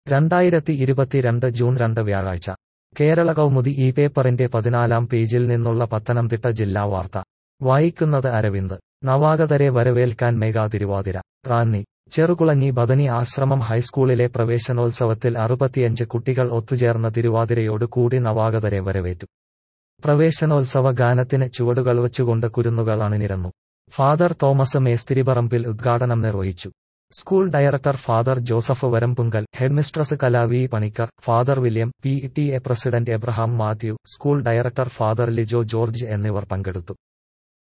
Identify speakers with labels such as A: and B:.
A: രണ്ടായിരത്തി ഇരുപത്തിരണ്ട് ജൂൺ രണ്ട് വ്യാഴാഴ്ച കേരള കൗമുദി ഈ പേപ്പറിന്റെ പതിനാലാം പേജിൽ നിന്നുള്ള പത്തനംതിട്ട ജില്ലാ വാർത്ത വായിക്കുന്നത് അരവിന്ദ് നവാഗതരെ വരവേൽക്കാൻ മെഗാ തിരുവാതിര റാന്നി ചെറുകുളഞ്ഞി ബദനി ആശ്രമം ഹൈസ്കൂളിലെ പ്രവേശനോത്സവത്തിൽ അറുപത്തിയഞ്ച് കുട്ടികൾ ഒത്തുചേർന്ന തിരുവാതിരയോട് കൂടി നവാഗതരെ വരവേറ്റു പ്രവേശനോത്സവ ഗാനത്തിന് ചുവടുകൾ വച്ചുകൊണ്ട് കുരുന്നുകൾ അണിനിരന്നു ഫാദർ തോമസ് മേസ്തിരിപറമ്പിൽ ഉദ്ഘാടനം നിർവഹിച്ചു school director father Joseph Varambunkal headmistress Kalavi Panicker father William P T A president Abraham Mathew school director father Lijo George എന്നിവർ പങ്കെടുത്തു